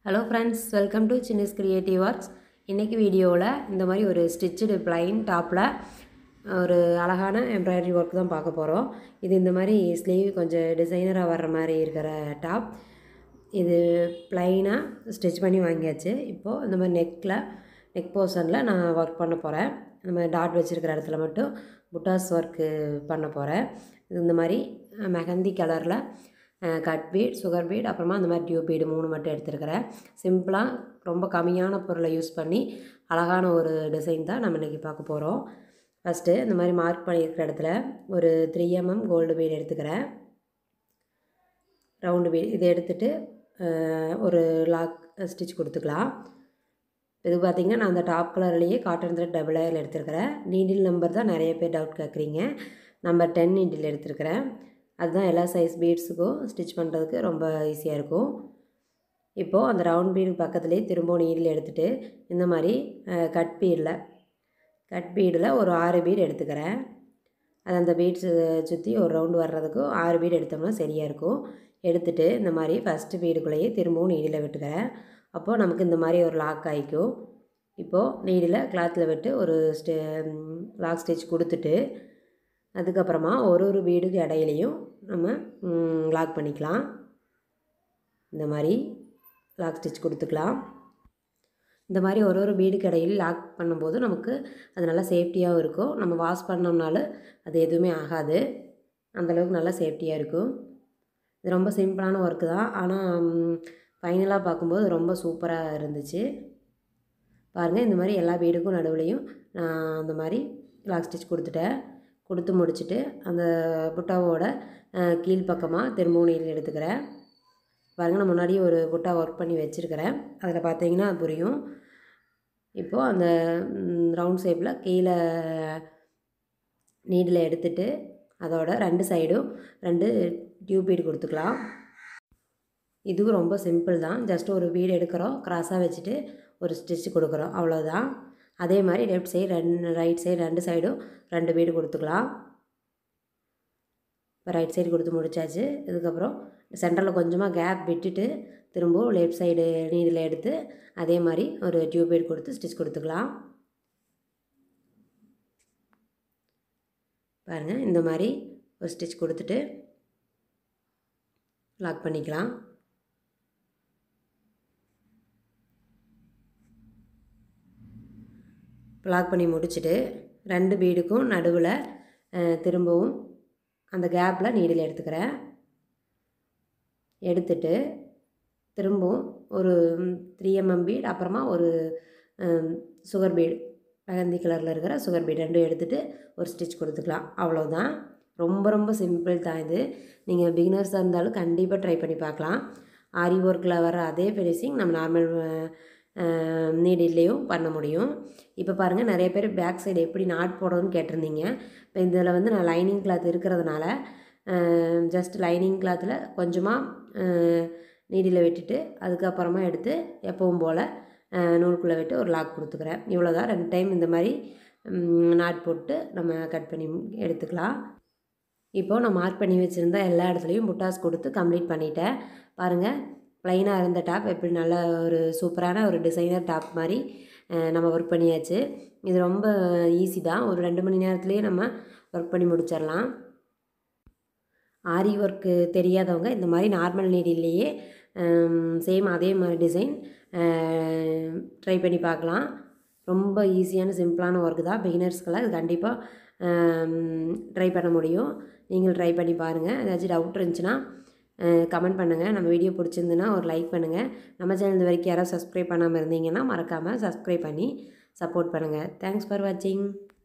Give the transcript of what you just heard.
hello friends welcome to Chinni's creative works இன்றைக்கி வீடியோவில் இந்த மாதிரி ஒரு ஸ்டிச்சுடு பிளைன் டாப்பில் ஒரு அழகான எம்ப்ராய்டரி ஒர்க் தான் பார்க்க போகிறோம் இது இந்த மாதிரி ஸ்லீவ் கொஞ்சம் டிசைனராக வர்ற மாதிரி இருக்கிற டாப் இது ப்ளைனாக ஸ்டிச் பண்ணி வாங்கியாச்சு இப்போது இந்த மாதிரி நெக்கில் நெக் போர்ஷனில் நான் ஒர்க் பண்ண போகிறேன் இந்த மாதிரி டாட் வச்சுருக்கிற இடத்துல மட்டும் புட்டாஸ் ஒர்க்கு பண்ண போகிறேன் இது இந்த மாதிரி மெஹந்தி கலரில் கட் பீட் சுகர் பீட் அப்புறமா அந்த மாதிரி டியூப் பீடு மூணு மட்டும் எடுத்துருக்கிறேன் சிம்பிளாக ரொம்ப கம்மியான பொருளை யூஸ் பண்ணி அழகான ஒரு டிசைன் தான் நம்ம இன்றைக்கி பார்க்க போகிறோம் ஃபஸ்ட்டு இந்த மாதிரி மார்க் பண்ணியிருக்கிற இடத்துல ஒரு த்ரீ எம்எம் கோல்டு பீட் எடுத்துக்கிறேன் ரவுண்டு பீட் இதை எடுத்துகிட்டு ஒரு லாக் ஸ்டிச் கொடுத்துக்கலாம் இது பார்த்திங்கன்னா நான் அந்த டாப் கலர்லேயே காட்டன் த்ரெட் டபுள் ஏரில் எடுத்துருக்கிறேன் நீடில் நம்பர் தான் நிறைய பேர் டவுட் கேட்குறீங்க நம்பர் டென் நீடில் எடுத்துருக்கிறேன் அதுதான் எல்லா சைஸ் பீட்ஸுக்கும் ஸ்டிச் பண்ணுறதுக்கு ரொம்ப ஈஸியாக இருக்கும் இப்போது அந்த ரவுண்ட் பீடு பக்கத்துலேயே திரும்பவும் நீடில் எடுத்துகிட்டு இந்த மாதிரி கட் பீடில் கட் பீடில் ஒரு ஆறு பீடு எடுத்துக்கிறேன் அது அந்த பீட்ஸு சுற்றி ஒரு ரவுண்டு வர்றதுக்கும் ஆறு பீடு எடுத்தோம்னா சரியாக இருக்கும் எடுத்துகிட்டு இந்த மாதிரி ஃபஸ்ட்டு பீடுக்குள்ளேயே திரும்பவும் நீடில் விட்டுக்கிறேன் அப்போது நமக்கு இந்த மாதிரி ஒரு லாக் ஆகிக்கும் இப்போது நீடில் கிளாத்தில் விட்டு ஒரு ஸ்டே லாக் ஸ்டிச் கொடுத்துட்டு அதுக்கப்புறமா ஒரு ஒரு வீடுக்கு இடையிலையும் நம்ம லாக் பண்ணிக்கலாம் இந்த மாதிரி லாக் ஸ்டிச் கொடுத்துக்கலாம் இந்த மாதிரி ஒரு ஒரு வீடுக்கு இடையில் லாக் பண்ணும்போது நமக்கு அது நல்லா சேஃப்டியாகவும் இருக்கும் நம்ம வாஷ் பண்ணோம்னாலும் அது எதுவுமே ஆகாது அந்தளவுக்கு நல்லா சேஃப்டியாக இருக்கும் இது ரொம்ப சிம்பிளான ஒர்க்கு தான் ஆனால் ஃபைனலாக பார்க்கும்போது ரொம்ப சூப்பராக இருந்துச்சு பாருங்கள் இந்த மாதிரி எல்லா வீடுக்கும் நடுவுலையும் நான் அந்த மாதிரி லாக் ஸ்டிச் கொடுத்துட்டேன் கொடுத்து முடிச்சுட்டு அந்த புட்டாவோட கீழ்ப்பக்கமாக திரும்பவும் நீல் எடுத்துக்கிறேன் பாருங்கள் நான் முன்னாடி ஒரு புட்டா ஒர்க் பண்ணி வச்சுருக்கிறேன் அதில் பார்த்தீங்கன்னா புரியும் இப்போது அந்த ரவுண்ட் ஷேப்பில் கீழே நீடில் எடுத்துட்டு அதோட ரெண்டு சைடும் ரெண்டு டியூப் பீடு கொடுத்துக்கலாம் இதுவும் ரொம்ப சிம்பிள் தான் ஜஸ்ட் ஒரு பீடு எடுக்கிறோம் க்ராஸாக வச்சுட்டு ஒரு ஸ்டிச் கொடுக்குறோம் அவ்வளோதான் அதே மாதிரி லெஃப்ட் சைடு ரெண்டு ரைட் சைடு ரெண்டு சைடும் ரெண்டு பீடு கொடுத்துக்கலாம் இப்போ ரைட் சைடு கொடுத்து முடிச்சாச்சு இதுக்கப்புறம் சென்டரில் கொஞ்சமாக கேப் விட்டுட்டு திரும்பவும் லெஃப்ட் சைடு நீடில் எடுத்து அதே மாதிரி ஒரு டியூப் பீடு கொடுத்து ஸ்டிச் கொடுத்துக்கலாம் பாருங்கள் இந்த மாதிரி ஒரு ஸ்டிச் கொடுத்துட்டு லாக் பண்ணிக்கலாம் லாக் பண்ணி முடிச்சுட்டு ரெண்டு பீடுக்கும் நடுவில் திரும்பவும் அந்த கேப்பில் நீடில் எடுத்துக்கிறேன் எடுத்துட்டு திரும்பவும் ஒரு த்ரீ எம்எம் பீட் அப்புறமா ஒரு சுகர் பீடு மெகந்தி கலரில் இருக்கிற சுகர் பீட் ரெண்டும் எடுத்துகிட்டு ஒரு ஸ்டிச் கொடுத்துக்கலாம் அவ்வளோதான் ரொம்ப ரொம்ப சிம்பிள் தான் இது நீங்கள் பிகினர்ஸாக இருந்தாலும் கண்டிப்பாக ட்ரை பண்ணி பார்க்கலாம் ஆரி ஒர்க்கில் வர அதே ஃபினிஷிங் நம்ம நார்மல் நீடில்லையும் பண்ண முடியும் இப்போ பாருங்கள் நிறைய பேர் பேக் சைடு எப்படி நாட் போடணும்னு கேட்டிருந்தீங்க இப்போ இதில் வந்து நான் லைனிங் கிளாத் இருக்கிறதுனால ஜஸ்ட் லைனிங் கிளாத்தில் கொஞ்சமாக நீடியில் விட்டுட்டு அதுக்கப்புறமா எடுத்து எப்பவும் போல் நூலுக்குள்ளே விட்டு ஒரு லாக் கொடுத்துக்கிறேன் இவ்வளோ தான் ரெண்டு டைம் இந்த மாதிரி நாட் போட்டு நம்ம கட் பண்ணி எடுத்துக்கலாம் இப்போது நான் மார்க் பண்ணி வச்சுருந்தா எல்லா இடத்துலையும் புட்டாஸ் கொடுத்து கம்ப்ளீட் பண்ணிட்டேன் பாருங்கள் ப்ளைனாக இருந்த டாப் எப்படி நல்ல ஒரு சூப்பரான ஒரு டிசைனர் டாப் மாதிரி நம்ம ஒர்க் பண்ணியாச்சு இது ரொம்ப ஈஸி தான் ஒரு ரெண்டு மணி நேரத்துலேயே நம்ம ஒர்க் பண்ணி முடிச்சிடலாம் ஆரி ஒர்க்கு தெரியாதவங்க இந்த மாதிரி நார்மல் நீடிலேயே சேம் அதே மாதிரி டிசைன் ட்ரை பண்ணி பார்க்கலாம் ரொம்ப ஈஸியான சிம்பிளான ஒர்க்கு தான் பிகினர்ஸ்க்கெல்லாம் இது கண்டிப்பாக ட்ரை பண்ண முடியும் நீங்கள் ட்ரை பண்ணி பாருங்கள் ஏதாச்சும் டவுட் இருந்துச்சுன்னா கமெண்ட் பண்ணுங்கள் நம்ம வீடியோ பிடிச்சிருந்துன்னா ஒரு லைக் பண்ணுங்கள் நம்ம சேனல் இது வரைக்கும் யாராவது சப்ஸ்கிரைப் பண்ணாமல் இருந்தீங்கன்னா மறக்காமல் சப்ஸ்கிரைப் பண்ணி சப்போர்ட் பண்ணுங்கள் தேங்க்ஸ் ஃபார் வாட்சிங்